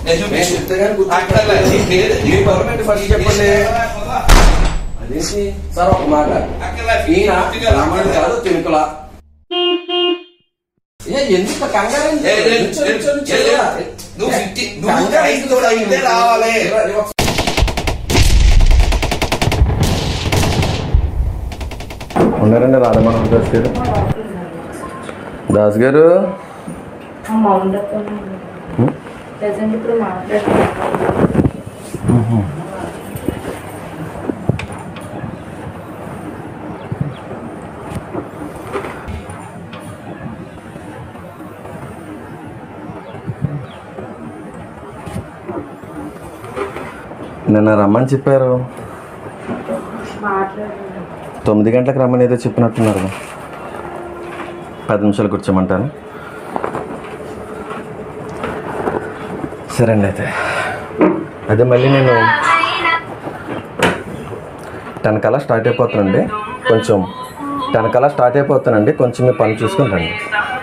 నేను చూపిస్తాను. నేను చెప్తాగాని గుర్తు అక్కర్లే. నీ పేరు- మీ గవర్నమెంట్ ఫస్ట్ చెప్పండి అదేంటి సార్ ఒక మాట అక్కర్లే. ఈయన పూర్తిగా రామాయణ కాదు తినుకుల ఏ ఎందుకు కంగారు ఎందుకు? ఏ, లేదు, నిల్చో, లేదు, నిల్చో, నిల్చో. లేదు. నువ్వు ఫిఫ్టీ నువ్వు కంగారు క్రైస్తవుడు అయితే రావాలి ఇవ్వ- ఇవ్వ. ఉన్నారండి రాధమోహన్ దాస్ గారు దాస్ గారు ప్రజెంట్ ఇప్పుడు మాట్లాడుతున్నాను నిన్న రమ్మని చెప్పారు మాట్లాడుతున్నాను తొమ్మిది గంటలకు రమ్మని ఏదో చెప్పినట్టున్నారు పది నిమిషాలు కూర్చోమంటాను సరే అండి అయితే అదే మళ్ళీ నేను టెన్ కల్లా స్టార్ట్ అయిపోతానండి కొంచెం టెన్ కల్లా స్టార్ట్ అయిపోతానండి కొంచెం మీ పని చూసుకుని రండి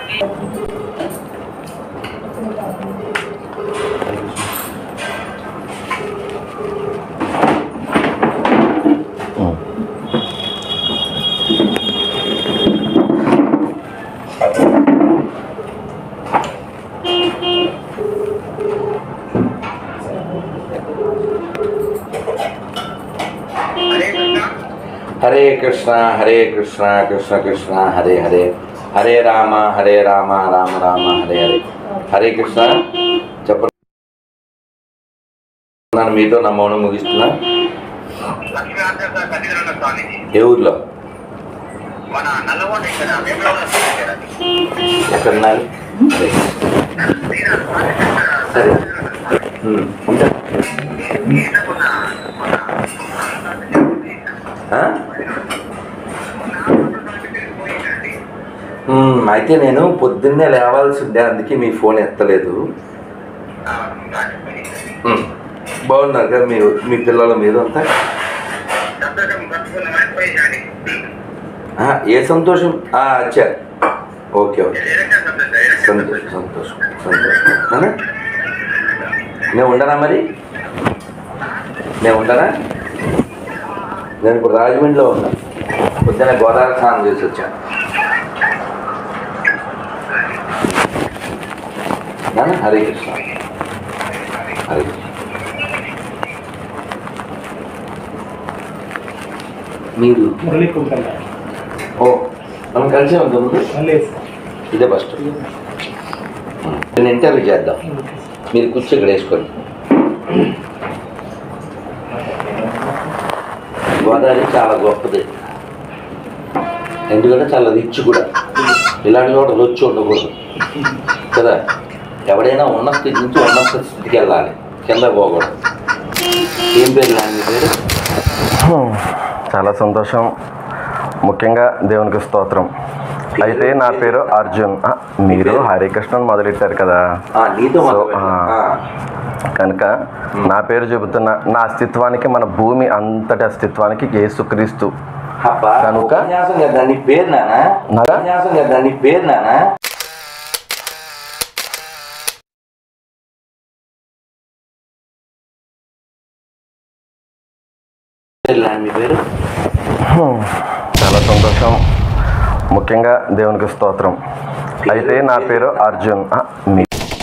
ఉం. హరే కృష్ణ హరే కృష్ణ కృష్ణ కృష్ణ హరే హరే హరే రామ హరే రామ రామ రామ హరే హరే హరే కృష్ణ చెప్పండి నేను మీతో నా మౌనం ముగిస్తున్నా ఏ ఊర్లో మన నల్లగొండ ఇక్కడ వేములవాడ దగ్గర. ఎక్కడ ఉన్నారు అదే. సరే ఉమ్, ఉంటా. ఆ? ఉమ్, అయితే నేను పొద్దున్నే లేవాల్సి ఉండే అందుకే మీ ఫోన్ ఎత్తలేదు ఉమ్, బాగున్నారు కదా మీరు మీ పిల్లల మీరు అంతా సంతోషం పంచుకున్న మర్చిపోయిందండి. ఆ, ఏ సంతోషం ఆ, అచ్చా ఓకే ఓకే ఏదైనా సంతోషం, ఏదైనా సంతోషం సంతోషం సంతోషం నాన్న? నేను ఉండనా మరి నేను ఉండనా నేను ఇప్పుడు రాజమండ్రిలో ఉన్నా పొద్దున్న గోదావరి స్నానం చేసి వచ్చాను నాన్న హరే కృష్ణ హరే కృష్ణ మీరు ఓ మనం కలిసే ఉంటాం ముందు ఇదే ఫస్ట్ నేను ఇంటర్వ్యూ చేద్దాం మీరు కూర్చో ఇక్కడ వేసుకోండి గోదావరి చాలా గొప్పది ఎందుకంటే చాలా రిచ్ కూడా ఇలాంటి చోట రొచ్చు ఉండకూడదు కదా ఎవడైనా ఉన్న స్థితి నుంచి ఉన్న స్థితికి వెళ్ళాలి కింద పోకూడదు ఏం పేరు లాంటి పేరు చాలా సంతోషం ముఖ్యంగా దేవునికి స్తోత్రం అయితే నా పేరు అర్జున్ ఆ, మీరు హరికృష్ణన్ మొదలెట్టారు కదా ఆ, నీతో సో, మొదలుపెట్టాను. ఆ. ఆ. కనుక నా పేరు చెబుతున్న నా అస్తిత్వానికి మన భూమి అంతటి అస్తిత్వానికి యేసుక్రీస్తు అబ్బా, కనుక- ఉపన్యాసం కదా నీ పేరు నానా నాదా? ఉపన్యాసం కదా నీ పేరు నానా మీ పేరు చాలా సంతోషం ముఖ్యంగా దేవునికి స్తోత్రం అయితే నా పేరు అర్జున్ ఆ, మీ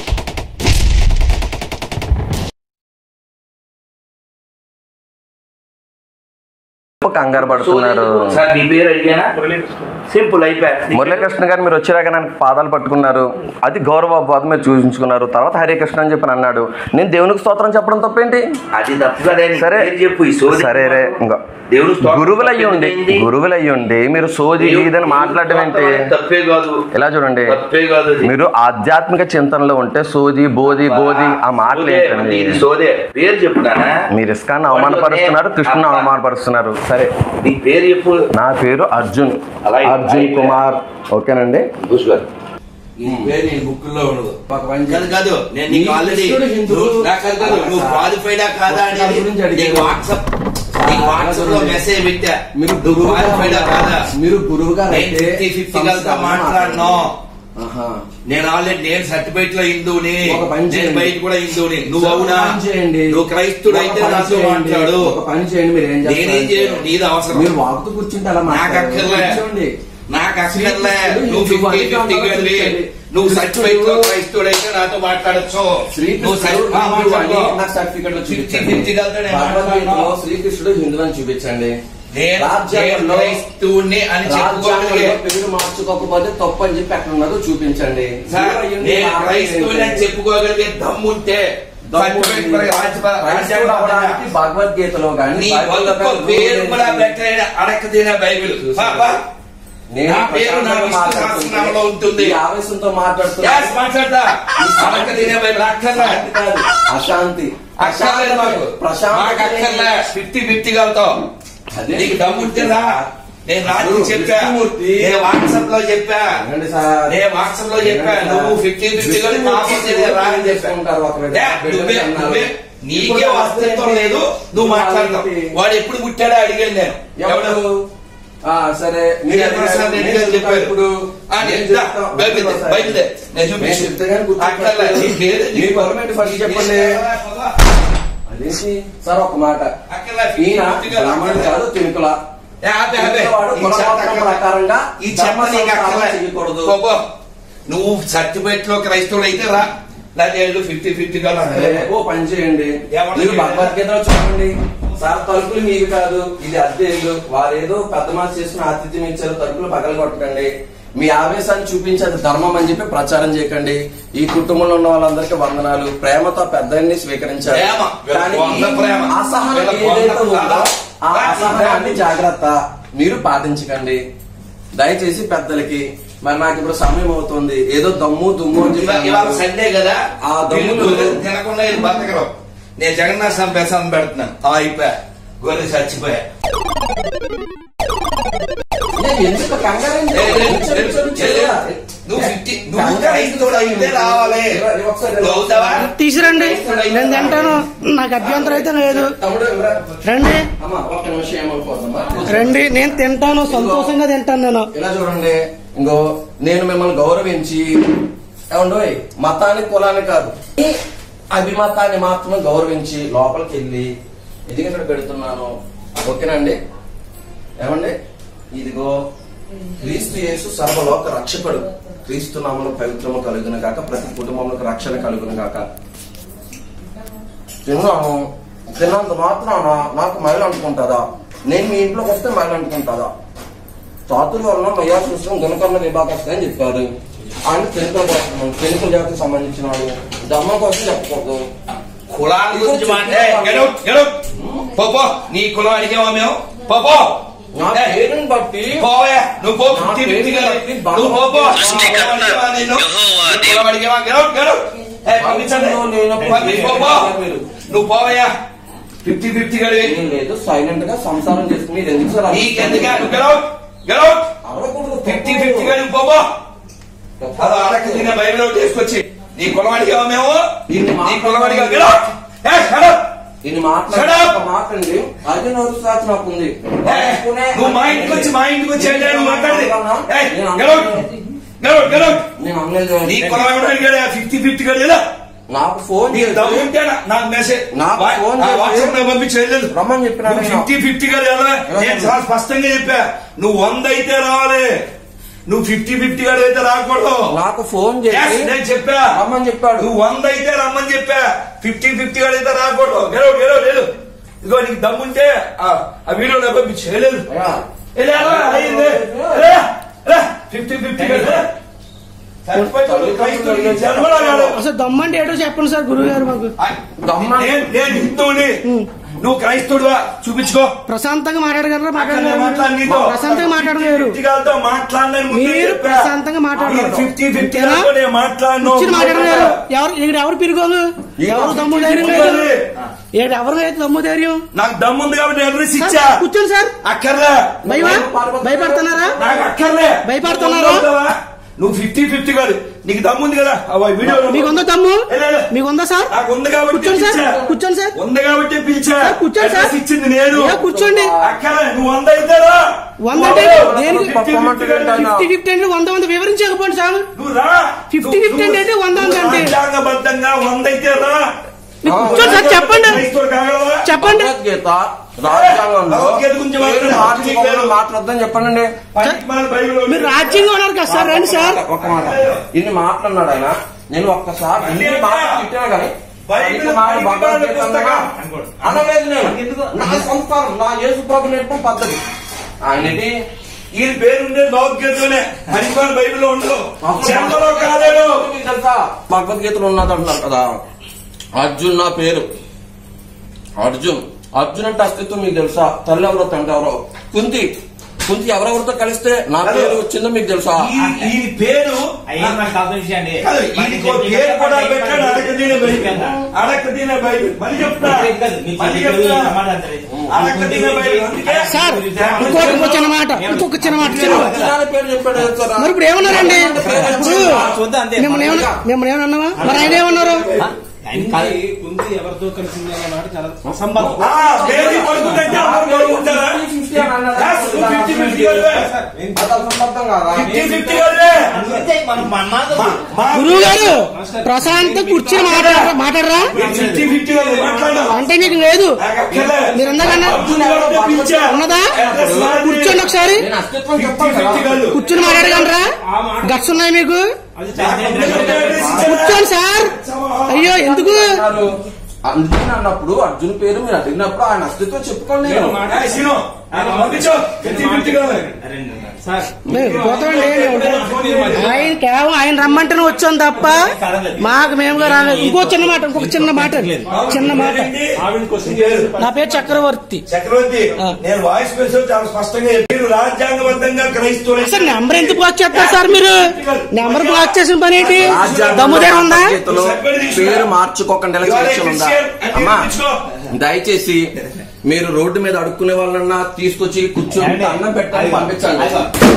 కంగారు పడుతున్నారు సార్ నీ పేరు అడిగానా సింపుల్ అయిపోయా మురళీకృష్ణ గారు మీరు వచ్చాక నాకు పాదాలు పట్టుకున్నారు అది గౌరవబాధ మీరు చూపించుకున్నారు తర్వాత హరే కృష్ణ అని చెప్పి అన్నాడు నేను దేవునికి స్తోత్రం చెప్పడం తప్పేంటి అది తప్పు కదా నీ సరే పేరు చెప్పు ఈ సోది సరే రే ఇంకా దేవుడు స్తోత్రం గురువులు అయ్యుండి తప్పేంటి? గురువులు అయ్యుండి మీరు సోది దేవుడు ఇదని మాట్లాడటం ఏంటి స్తోత్రం తప్పే కాదు ఇలా చూడండి తప్పే కాదు అది. మీరు ఆధ్యాత్మిక చింతనలో ఉంటే సోది బోధి గోధి ఆ మాటలు సోదే, ఏంటండి ఇది సోదే పేరు చెప్పునానా మీరు ఇస్కాన్ని అవమానపరుస్తున్నారు కృష్ణను అవమానపరుస్తున్నారు సరే నీ పేరు చెప్పు నా పేరు అర్జున్ అలాగే. అర్జున్ కుమార్ ఓకేనండి చూసుకో ఈ పేరు నీ బుక్ లో ఉండదు ఒక పని కాదు చేయి. కాదు నేను నీకు నీ ఆల్రెడీ కృష్ణుడు హిందువు. నాకు కాదు కాదు నువ్వు సార్. క్వాలిఫైడా కాదా ఒక్క అనేది గురించి అడిగాను. నీకు వాట్సాప్ సార్, నీకు వాట్సాప్ లో చూడండి. మెసేజ్ పెట్టా మీరు నువ్వు గురువుగా క్వాలిఫైడా కాదా మీరు గురువుగా నేను అయితే ఫిఫ్టీ ఫిఫ్టీ కలిసి సంస్కారం మాట్లాడను ఆహా. నేను ఆల్రెడీ నేను సర్టిఫికేట్ లో హిందువుని ఒక పని నేను చేయండి. బయట కూడా హిందువుని నువ్వు ఒక అవునా పని చేయండి. నువ్వు క్రైస్తుడు అయితే ఒక పని నాతో చేయండి. మాట్లాడు ఒక పని చేయండి మీరు ఏం చేస్తారు నేనేం చేయను నీది అవసరం మీరు వాగుతూ కూర్చుంటే అలా నాకు మాట్లాడరు. అక్కర్లే కూర్చోండి నాకు అక్కర్లే శ్రీకృష్ణుడు నువ్వు హిందువు ఫిఫ్టీ అయితే ఫిఫ్టీ అందరూ గడివి కూర్చోండి. నువ్వు శ్రీకృష్ణుడు- సర్టిఫికేట్ లో క్రైస్తుడు అయితే నాతో మాట్లాడచ్చు నువ్వు శ్రీకృష్ణుడు సర్టి- ఆ, హిందువు అని మాట్లాడు. నాకు సర్టిఫికెట్ లో ఫిఫ్టీ చూపించండి ఫిఫ్టీ కలితే నేను భగవద్గీతలో మాట్లాడను. శ్రీకృష్ణుడు హిందువు అని చూపించండి నేను నేను రాజ్యాంగంలో క్రైస్తవుని అని చెప్పుకోగలిగే రాజ్యాంగంలో పేరు మార్చుకోకపోతే తప్పు అని చెప్పి ఎక్కడ ఉన్నదో చూపించండి సార్, అయ్యింది, నేను ఆ క్రైస్తవుని అని ఏంటి? చెప్పుకోగలిగే దమ్ముంటే దమ్ము సర్టిఫికేట్ మరి రాజ్య- క్రైస్తవుడు రాజ్యాంగం అవ్వడానికి భగవద్గీతలో కానీ నీ బైబిల్లో బతుకు కానీ పేరు కూడా రూల్ ఏంటి? పెట్టలేని అడకదిన బైబిల్ బా, బా. నేను నా పేరు నా ప్రశాంతంగా విష్ణు మాట్లాడుతుంటే సహస్రనామంలో ఉంటుంది. ఈ ఆవేశంతో మాట్లాడుతున్నా యాస్ మాట్లాడతా అడకదిన బైబిల్ అక్కర్లే శాంతి కాదు, అశాంతి అక్కర్లేదు మాకు మాకు ప్రశాంతి అక్కర్లే ఫిఫ్టీ ఫిఫ్టీ కలుతావు అదే. నీకు దమ్ముంటుందా నేను రాత్రి ఇప్పుడు చెప్పా విష్ణుమూర్తి. నేను వాట్సాప్ లో చెప్పా వినండి సార్. నేను వాట్సాప్ లో చెప్పా వినండి నువ్వు సార్. ఫిఫ్టీ ఫిఫ్టీ కూడా విష్ణుమూర్తి కాకపోతే నేను రాని చెప్పా చేసుకుంటారు ఒకవేళ. ఏ, బిడ్డలు నువ్వే అన్నారు. నువ్వే నీకే ఇప్పుడు అస్తిత్వం ఏంటి? లేదు నువ్వు మాట్లాడతావు ఏంటి? వాడు ఎప్పుడు పుట్టాడో అడిగాను నేను ఎవరు ఆ, సరే మీరు విజయ ప్రసాద్ రెడ్డి గారు నేను చెప్పారు ఇప్పుడు ఆ, నేను నేను దా, చెప్తా. బయలుదేరు, ప్రసాద్. బయలుదేరు. నేను నేను చూపిస్తా. చెప్తే కానీ గుర్తుపెట్టుకోలేదు. అక్కర్లే, నీ పేరు మీ నీకు- గవర్నమెంట్ ఫస్ట్ చెప్పండి అదేంటి సార్ ఒక మాట అక్కర్లే, ఈయన ఫిఫ్టీ ఫిఫ్టీ బ్రాహ్మణుడు కాదు తినుకుల ఏ, ఆపే, ఆపే. వాడు ఈ చెత్త కులగోత్రం అక్కర్లే. ప్రకారంగా ఈ చెత్త ధర్మ నీకు సంస్కారం అక్కర్లే. చేయకూడదు. పో, పో. నువ్వు సర్టిఫికేట్ లో క్రైస్తవుడు అయితే రా లేదా ఏళ్ళు ఫిఫ్టీ ఫిఫ్టీ గా సరే, ఓ పని చేయండి ఎవరు మీరు చేయాలి? భగవద్గీతలో చూడండి సార్ తలుపులు మీకు కాదు ఇది అద్దె ఇల్లు వారేదో పెద్ద మనసు చేసుకుని ఆతిథ్యం ఇచ్చారు తలుపులు పగలు కొట్టకండి మీ ఆవేశాన్ని చూపించి అది ధర్మం అని చెప్పి ప్రచారం చేయకండి ఈ కుటుంబంలో ఉన్న వాళ్ళందరికీ వందనాలు ప్రేమతో పెద్దల్ని స్వీకరించారు ప్రేమ. వీళ్ళ కానీ వంద ప్రేమ. అసహనం వీళ్ళ ఏదైతే వంద ఉందో ఆ ప్రేమ. అసహనాన్ని జాగ్రత్త మీరు పాటించకండి దయచేసి పెద్దలకి మరి నాకు ఇప్పుడు సమయం అవుతుంది ఏదో దమ్ము దుమ్ము అని ఇవా- చెప్పి ఇవాళ అన్నారు. సండే కదా ఆ దమ్ములు- వీళ్ళు తినకుండా వీళ్ళు బతకరు నేను జగన్నాథ్ స్వామి ప్రసాదం పెడుతున్నాను ఆ అయిపోయా గొర్రె చచ్చిపోయా నేను ఎందుకు కంగారు ఏంటి? ఏ, ఏ, కూర్చో, ఏ, కూర్చో, కూర్చో. ఏ, నువ్వు ఫిఫ్టీ నువ్వు కంగారు క్రైస్తవుడు అయితే రావాలి ఇవ్వ- ఒకసారి నువ్వు అవుతావా తీసురండి నేను తింటాను నాకు అభ్యంతరం అయితే లేదు తమ్ముడు ఇవ్వరా. రండి అమ్మా ఒక్క నిమిషం ఏమనుకోద్దమ్మా రండి నేను తింటాను సంతోషంగా తింటాను నేను ఇలా చూడండి ఇంకో నేను మిమ్మల్ని గౌరవించి ఏమండోయ్ మతాన్ని కులాన్ని కాదు ఈ అభిమతాన్ని మాత్రమే గౌరవించి లోపలికి వెళ్ళి ఇది ఇక్కడ పెడుతున్నాను ఓకేనండి ఏమండి ఇదిగో క్రీస్తు యేసు సర్వలోక రక్షకుడు క్రీస్తు నామములో పవిత్రము కలుగును కాక ప్రతి కుటుంబంలో రక్షణ కలుగును కాక తిన్నాను తిన్నంత మాత్రాన నాకు మైలు అనుకుంటుందా నేను మీ ఇంట్లోకి వస్తే మైలు అనుకుంటుందా చాతుర్వర్ణం మయా సృష్టి గుణకర్ణ విభాగస్తే అని చెప్పారు ఆయన పెనుకల కోసం పెనుకల జాతికి సంబంధించిన వాడు ధర్మ కోసం చెప్పకూడదు కులాల గురించి మాట్లాడే get out, get out. పో పో నీ కులం అడిగావా మేము పో పో నా ఏ, పేరుని బట్టి పోవే నువ్వు పో నా ఫిఫ్టీ పేరు ఫిఫ్టీ కదా బట్టి నువ్వు పో పో సృష్టికర్త నీ కులం అడిగావా నిన్ను? నీ కులం అడిగావా get out, get out. ఏ, పంపించండి నేను పంపి, పో పో మీరు. నువ్వు పోవయ్యా ఫిఫ్టీ ఫిఫ్టీ గడివి ఏం లేదు సైలెంట్ గా సంసారం చేసుకుని మీరు ఎందుకు సార్ నీకెందుకు నువ్వు get out, get out. అరవకూడదు ఫిఫ్టీ ఫిఫ్టీ గడివి పో పో అలా అడక తిన్న బైబిల్ ఒకటి తీసుకొచ్చి నీ కులం అడిగావా మేము నీ కులం అడిగావు get out. ఏ, shut up. ఇది Shut మాట్లాడే up. మాట అండి అది నోరు సాక్ష నాకు ఉంది ఏ, నువ్వు మా ఇంటికి వచ్చి మా ఇంటికి వచ్చి ఏంటో నువ్వు మాట్లాడేది ఏయ్, get out. Get out, get out. నేను అనలేదు నీ కులం ఎవడో అడిగాడు ఫిఫ్టీ ఫిఫ్టీ గడియలా నాకు ఫోన్ నీకు చేసి దమ్ము ఉంటే నా- నాకు మెసేజ్ నాకు వా- ఫోన్ ఆ చేసి వాట్సాప్ లో పంపించలేదు రమ్మని చెప్పినాడు ఆయన. ఫిఫ్టీ ఫిఫ్టీ గా వెళ్ళాలి నేను చాలా స్పష్టంగా చెప్పా నువ్వు వంద అయితే రావాలి నువ్వు ఫిఫ్టీ ఫిఫ్టీ గా అయితే రాకూడదు నాకు ఫోన్ Yes, చేసి నేను చెప్పా రమ్మని చెప్పాడు నువ్వు వంద అయితే రమ్మని చెప్పా ఫిఫ్టీ ఫిఫ్టీ గా అయితే రాకూడదు గెలవు గెలవు లేదు ఇదిగో నీకు దమ్ముంటే ఆ ఆ వీడియో నాకు పంపించలేదు అయ్యా, ఫిఫ్టీ ఫిఫ్టీ జన్మలో కాదు అసలు దమ్మంటే ఏటో చెప్పండి సార్ గురువు గారు మాకు దమ్మ- నేను- నేను హిందువుని నువ్వు క్రైస్తవుడువా చూపించుకో ప్రశాంతంగా మాట్లాడగలరా అక్కడ నేను మాట్లాడి నీతో మాట్లాడగలరు ప్రశాంతంగా మాట్లాడగలరు ఫిఫ్టీ గారితో మాట్లాడనని ముందే మీరు చెప్పా. ప్రశాంతంగా మాట్లాడగలరు. మీరు ఫిఫ్టీ ఫిఫ్టీ అంతేనా? గారితో నేను మాట్లాడను కూర్చుని మాట్లాడగలరు ఎవరు ఇక్కడ ఎవరు పిరుగోలు ఎవరు దమ్ము ధైర్యం లేదు ఇక్కడ ఎవరు లేదు దమ్ము ధైర్యం నాకు దమ్ముంది కాబట్టి నేను అడ్రస్ సార్, ఇచ్చా కూర్చోండి సార్ అక్కర్లే భయమా భయపడుతున్నారా నాకు అక్కర్లే భయపడుతున్నారా? నువ్వు అవుతావా? నువ్వు ఫిఫ్టీ ఫిఫ్టీ కాదు నీకు దమ్ముంది కదా ఆ వీడియో మీకు ఉందా తమ్ము మీకు ఉందా సార్ నాకు ఉంది కాబట్టి కూర్చోండి సార్ పిలిచా. కూర్చోండి సార్ ఉంది కాబట్టి పిలిచా సార్, కూర్చోండి సార్. అడ్రస్ ఇచ్చింది నేను ఏ, కూర్చోండి. అక్కడ నువ్వు వంద అవుతారా వంద అంటే దేనికి? పప్పమంటే ఫిఫ్టీ ఫిఫ్టీ అంటే వంద వంద వివరించకపోండి సార్ నువ్వు రా 50 50 అంటే వంద అంటే అంటే. రాజ్యాంగబద్ధంగా వంద అయితే రా మీకు కూర్చోండి సార్ చెప్పండి క్రైస్తవుడు కాగలవా చెప్పండి భగవద్గీత రాజ్యాంగంలో భగవద్గీత గురించి పేరు మాట్లాడు. మార్చుకోవాలని మాట్లాడద్దని చెప్పండి పనికి మన బైబిల్లో మీరు రాజ్యంగా ఉన్నారు కదా సార్ రండి సార్ ఒక మాట ఇన్ని మాట్లాడినాడు ఆయన నేను ఒక్కసారి ఇన్ని మాటలు తిట్టాను కానీ బైబిల్ ఇన్ని మాటలు బైబిల్ భగవద్గీత పుస్తకం. అనలేదు నేను నా సంస్కారం నా యేసు ప్రభు నేర్పం పద్ధతి ఆయనటి ఈ పేరుండే భగవద్గీతలోనే హరిపాన్ బైబిల్లో ఉండదు జన్మలో కాలేడు మీకు తెలుసా భగవద్గీతలో ఉన్నది అంటున్నారు కదా అర్జున్ నా పేరు అర్జున్ అర్జున్ అంటే అస్తిత్వం మీకు తెలుసా తల్లి ఎవరో తండ్రి ఎవరో కుంతి కుంతి ఎవరెవరితో కలిస్తే నా పేరు వచ్చిందో మీకు తెలుసా ఈ- ఈ పేరు అయ్యే నాకు కాల్పించండి కాదు, ఈయనకో పేరు కూడా పెట్టాడు అడక తినే బైబిల్ అడక తినే బైబిల్ మళ్ళీ చెప్తా మళ్ళీ చెప్తా అడక తినే బైబిల్ అందుకే సార్ ఇంకొక ఇంకో చిన్న మాట ఇంకొక చిన్న మాట చిన్న మాట. అర్జున్ పేరు చెప్పాడు తెలుసా? మరి ఇప్పుడు ఏమన్నారండి ఇప్పుడు చూద్దాం అంతే. మిమ్మల్ని ఏమన్నా మిమ్మల్ని ఏమన్నా మరి ఆయన ఏమన్నారు కుంతి ఎవరితో కలిసింది అనే మాట చాలా అసంబద్ధం ఆ, బేబీ పడుకుంటే అందరూ పడుకుంటారా Yes, నువ్వు 50-50 కలిపే. అది అసంబద్ధం కాదా? 50-50 కలిపే. అందుకే మనం మన మాట మా గురువు గారు ప్రశాంత్ కూర్చుని మాట్లాడరా మాట్లాడరా మీరు 50-50 కలిపే. మాట్లాడు. అంటే మీకు లేదు నాకు అక్కర్లే. మీరు అందరన్నా అర్జున్ ఎవరితో పిలిచా? ఉన్నదా అడ్రస్ నాది. కూర్చోండి ఒకసారి నేను అస్తిత్వం చెప్పాను 50-50 కదా. కాదు. కూర్చుని మాట్లాడగలరా గట్స్ ఉన్నాయి మీకు అది చాలా కూర్చోండి సార్ అయ్యో ఎందుకు అన్నారు. అందుకే అన్నప్పుడు అర్జున్ పేరు మీరు అడిగినప్పుడు ఆయన అస్తిత్వం చెప్పుకోండి నేను ఏయ్, సీను, నాకు పంపించు. 50-50 కాదు. సార్ మేము పోతామండి మేము ఆయన కేవలం ఆయన రమ్మంటేనే వచ్చాం తప్ప మాకు మేముగా రాలేదు ఇంకో చిన్న మాట ఇంకొక చిన్న మాట చిన్న మాట ఏంటి? ఆవిడ క్వశ్చన్ పేరు. నా పేరు చక్రవర్తి చక్రవర్తి ఆ. నేను వాయిస్ మెసేజ్ చాలా స్పష్టంగా చెప్పి, మీరు రాజ్యాంగబద్ధంగా క్రైస్తవులు అసలు నెంబర్ ఎందుకు బ్లాక్ చేస్తారు సార్ మీరు నెంబర్ బ్లాక్ చేసిన పని ఏంటి దమ్ముదేరు ఉందా భగవద్గీతలో పేరు మార్చుకోకండి ఇలా సెలక్షన్ ఉందా అమ్మా దయచేసి మీరు రోడ్డు మీద అడుక్కునే వాళ్ళన్నా తీసుకొచ్చి కూర్చొని అన్నం పెట్టాలి పంపించండి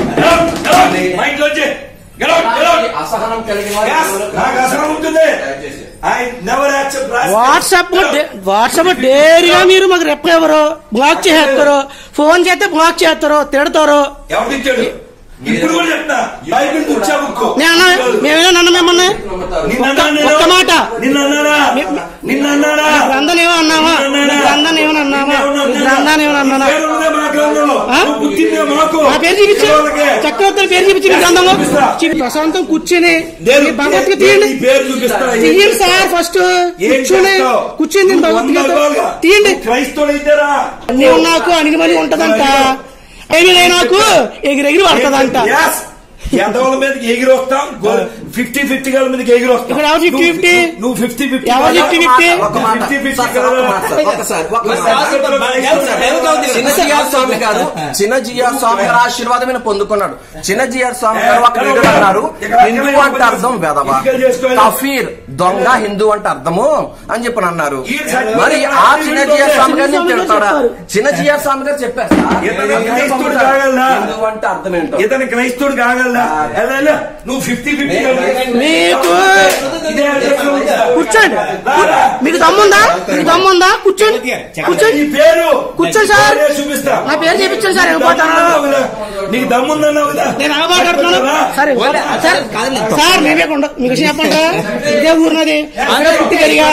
మైండ్ వచ్చి Get out, get out. అసహనం కలిగిన Yes, వాళ్ళు నాకు అసలు ఉంటుంది దయచేసి I never accept WhatsApp WhatsApp డైరీగా మీరు మాకు రెప్ ఎవరు బ్లాక్ చేస్తారు ఫోన్ చేస్తే బ్లాక్ చేస్తారు తిడతారు ఎవరు ఇచ్చాడు ఇప్పుడు కూడా చెప్తా బైబిల్ తుచ్చా బుక్ నేను అన్నా మేమేదో నన్ను మిమ్మల్ని నిన్న ఒక్క- అన్నా నేను? ఒక్క మాట. నిన్న అన్నారా నిన్న అన్నారా గ్రంథం ఏమో అన్నావా నిన్న నీ అన్నారా? గ్రంథం ఏమని అన్నావా నిన్న నీ గ్రంథాన్ని ఏమని అన్నావా పేరు ఉన్నదే మా గ్రంథంలో ఆ? నువ్వు పుట్టిందే మాకు నా పేరు చూపించు వాళ్ళకే. చక్రవర్తి పేరు చూపించి మీ గ్రంథంలో చూపిస్తా. చూపి ప్రశాంతం కూర్చొని నేను మీ భగవద్గీత నీ తీయండి పేరు చూపిస్తా ఏం తీయండి చేస్తావు? సార్ ఫస్ట్ ఏం కూర్చొని చేస్తావు? కూర్చొని నువ్వు భగవద్గీత వంద రూపాయలుగా. తీయండి నువ్వు క్రైస్తవుడైతేరా అన్ని నాకు అణిగిమని ఉంటదంట ఎగిరే నాకు ఎగిరెగిరి పడతదంట Yes. ఎంతవాళ్ళ మీదకి ఎగిరి వస్తాం ఫిఫ్టీ ఫిఫ్టీ గారి మీదకి ఎగిరి వస్తాం ఇక్కడ ఎవరు 50-50? నువ్వు ఫిఫ్టీ ఫిఫ్టీ ఎవరు 50-50? ఒక మాట, ఫిఫ్టీ ఫిఫ్టీ సార్, సార్, ఒక మాట, సార్, ఒక్కసారి, ఒక్కసారి. చిన్న జిఆర్ స్వామి గారు చిన్న జిఆర్ స్వామి గారు ఆశీర్వాదమైన పొందుకున్నాడు చిన్న జిఆర్ స్వామి గారు ఒక వీడియో అన్నారు హిందూ అంటే అర్థం వెదవ కఫీర్ దొంగ హిందూ అంటే అర్థము అని చెప్పి అన్నారు మరి ఆ చిన్న జిఆర్ స్వామి గారిని తిడతాడా చిన్న జిఆర్ స్వామి గారు చెప్పారు సార్. ఇతను క్రైస్తవుడు కాగలనా? హిందూ అంటే అర్థం ఏంటో ఇతని క్రైస్తవుడు కాగలరా ఎలా, ఎలా? నువ్వు ఫిఫ్టీ ఫిఫ్టీ మీకు ఇదే అడ్రస్ లో ఉందా? కూర్చోండి రారా. మీకు దమ్ముందా మీకు దమ్ముందా కూర్చోండి కూర్చోండి నీ పేరు కూర్చోండి సార్ పేరే చూపిస్తా నా పేరు చెప్పించండి సార్ వెళ్ళిపోతాను దమ్ముందన్నావు కదా? నీకు దమ్ముందన్నావు కదా నేను ఎలా మాట్లాడుతున్నాను సరే సార్ సార్ మేమే కొండ మీకు విషయం చెప్పండి ఇదే ఊరినది అక్కడే పుట్టి పెరిగా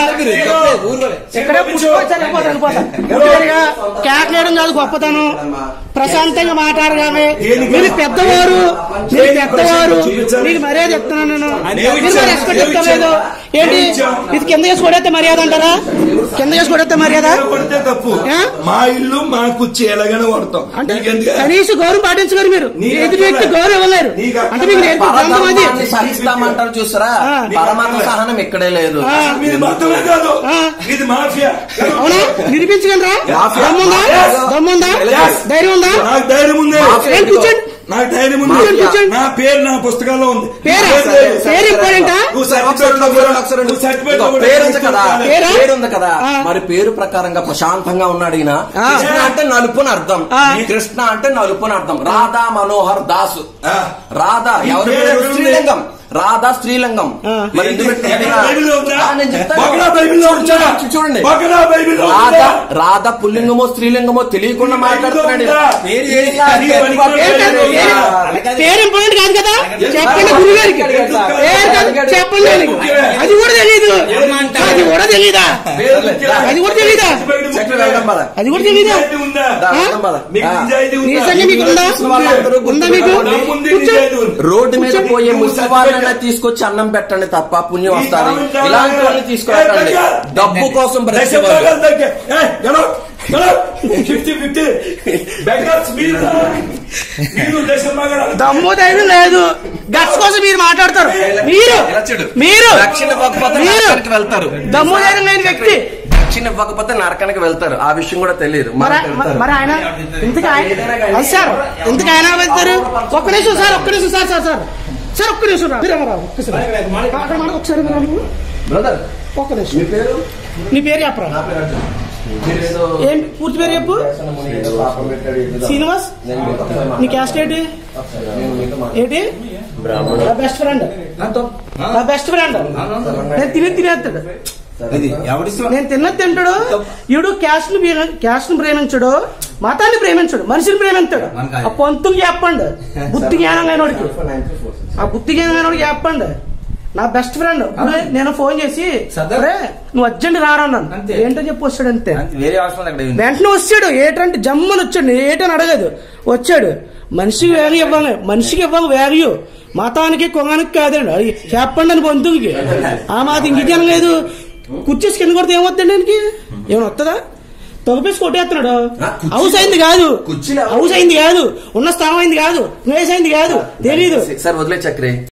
ఇక్కడే పుట్టుకొచ్చాను వెళ్ళిపోతాను వెళ్ళిపోతాను పుట్టి పెరిగా కేకలేయడం కాదు గొప్పతనం ప్రశాంతంగా మాట్లాడగానే మీరు పెద్దవారు మీరు పెద్దవారు మీకు మర్యాద చెప్తున్నాను నేను మీరు మరి రెస్పెక్ట్ చెప్తలేదు ఏంటి ఇది కింద చేసి కొడేస్తే మర్యాద అంటారా కింద చేసి కొడేస్తే మర్యాద కొడితే తప్పు ఏ? మా ఇల్లు మా కుర్చీ ఎలాగైనా కొడతాం అంటే నీకెందుకు? కనీసం గౌరవం పాటించగలరు మీరు నీకు ఎదుటి వ్యక్తి అక్కర్లే. గౌరవం ఇవ్వలేరు నీకు అంటే మీకు నేర్పే గ్రంథం అది పరధర్మాన్ని సహిస్తామంటారు చూసారా ఆ. పరమాత్మ సహనం ఇక్కడే లేదు ఆ. మీది మాత్రమే కాదు ఆ. ఇది మాఫియా అవునా నిరూపించగలరా మాఫియా. దమ్ముందా మాఫియా. దమ్ముందా Yes. ధైర్యం ఉందా నాకు ధైర్యం ఉంది మాఫియా. ఏంటి కూర్చోండి నాకు ధైర్యం ఉంది కూర్చోండి, కూర్చోండి. నా పేరు నా పుస్తకాల్లో ఉంది పేరా? పేరు లేదు. పేరు ఇంపార్టెంటా? నువ్వు ఒకసారి సర్టిఫికెట్ ఉండు, ఒకసారి ఉండు, ఒకసారి ఉండు. నువ్వు సర్టిఫికెట్ ఇదిగో, కూడా పేరు ఉంది కదా తీసుకోవాలి. పేరా? పేరు ఉంది కదా ఆ. మరి పేరు ప్రకారంగా ప్రశాంతంగా ఉన్నాడు ఈయన ఆ. కృష్ణ అంటే నలుపు అని అర్థం ఆ. కృష్ణ అంటే నలుపు అని అర్థం రాధా మనోహర్ దాసు ఆ. రాధా ఈ ఎవరి పేరు పేరు ఎక్కడ ఉంది? స్త్రీలింగం రాధా స్త్రీలింగం ఆ. మరి ఎందుకు పెట్టారు? బైబిల్లో ఉందా? ఆ, నేను చెప్తాను. బగడా బైబిల్లో ఉందా? చూ- చూడండి బగడా బైబిల్లో రాధా ఉందా? రాధా పుల్లింగమో స్త్రీలింగమో తెలియకుండా మాట్లాడుతున్నాడు ఈయన. పేరు ఈయన ఏంటి? అది గట్టి పనికి పేరు కాదు, రాదు. పేరు- పేరు ఇంపార్టెంట్ కాదు కదా చెప్పండి గురువు గారికి పేరు కాదు, చెప్పండి ఆయనకి. అది కూడా తెలీదు అది కూడా తెలీదా పేరు ముఖ్యం. అది కూడా తెలీదా? సర్టిఫికెట్ చక్ర ముఖ్యం. వెళ్దాం పద. అది కూడా తెలీదా నిజాయితీ ఉందా? దా, ఆ? వెళ్దాం పద. మీకు ఆ. నిజాయితీ ఉందా? నిజంగా మీకు ఉందా? వాళ్ళందరూ ఉందా మీకు? నమ్ముంది కూర్చో. నిజాయితీ ఉంది. రోడ్డు మీద కూర్చోండి. పోయే నువ్వు ముసలి వాళ్ళని తీసుకొచ్చి అన్నం పెట్టండి తప్ప పుణ్యం ఈ వస్తుంది కామెంట్ ఇలాంటి వాళ్ళని ఏ, తీసుకురాకండి దగ్గర. డబ్బు కోసం దశ బ్రతికేవాళ్ళు భాగాలు దగ్గర. ఏయ్, గెలవ్, గెలవ్. 50-50. Beggars మీరు. మీరు దశ భాగాలు దమ్ము ధైర్యం లేదు గట్స్ కోసం మీరు మాట్లాడతారు మీరు ఇలా చూడు. మీరు రక్షణ ఇవ్వకపోతే మీరు నరకానికి వెళ్తారు దమ్ము ధైర్యం లేని వ్యక్తి రక్షణ ఇవ్వకపోతే నరకానికి వెళ్తారు ఆ విషయం కూడా తెలియదు మరి మనకు వెళ్తారు. మరి ఆయన ఇంతకు ఆయన అది సార్ ఇంతకు ఆయన వెళ్తారు ఒక్క నిమిషం సార్ ఒక్క నిమిషం సార్ సార్ సార్ సార్ ఒక్క నిమిషం రా. మీరే రా, ఒక్కసారి అక్కడ మాట ఒకసారి రా నువ్వు. బ్రదర్ ఒక్క మీ నిమిషం పేరు నీ పేరు చెప్పరా నా పేరు అర్జున్. మీరేదో ఏం పూర్తి పేరు చెప్పు దేశాన్ని మునిగి ఏదో పాపం పెట్టాడు, ఏదో. శ్రీనివాస్ నేను మీతో ఒకసారి నీ క్యాస్ట్ ఏంటి మాట్లాడతాను. నేను మీతో మాట్లాడతాను. ఏంటి నా బెస్ట్ ఫ్రెండ్ నా బెస్ట్ ఫ్రెండ్ నేను తినే తినేస్తాడు ఇది ఎవడిస్తూ నేను తిన్నది తింటాడు ఈడు క్యాస్ట్ ను క్యాస్ట్ ను ప్రేమించడు మతాన్ని ప్రేమించడు మనిషిని ప్రేమించాడు ఆ పంతులు చెప్పండి బుద్ధి జ్ఞానం అయినోడికి ఆ బుద్ధి జ్ఞానం అయినోడికి చెప్పండి నా బెస్ట్ ఫ్రెండ్ నేను ఫోన్ చేసి సర్దార్? "అరే, నువ్వు అర్జెంట్ రారా అన్నాను అంతే. ఏంటో చెప్పి వచ్చాడు అంతే వేరే అవసరం అక్కడ ఉంది. వెంటనే వచ్చాడు ఏటంటే జమ్మని వచ్చాడు ఏటని అడగదు వచ్చాడు మనిషికి వాల్యూ ఇవ్వాలి మనిషికి ఇవ్వాలి వాల్యూ మతానికి కులానికి కాదండి అది చెప్పండి అని బంధువుకి ఆ మాట ఇంక ఇది అనలేదు కుర్చేసి కింద కొడితే ఏమవుతుంది ఆయనకి ఏమైనా వస్తుందా తొగపేసి కొట్టేస్తున్నాడు ఆ, కుర్చీ- హౌస్ అయింది కాదు కుర్చీలో- హౌస్ అయింది కాదు ఉన్న స్థలం అయింది కాదు ప్లేస్ అయింది కాదు తెలీదు సార్ వదిలే చక్రి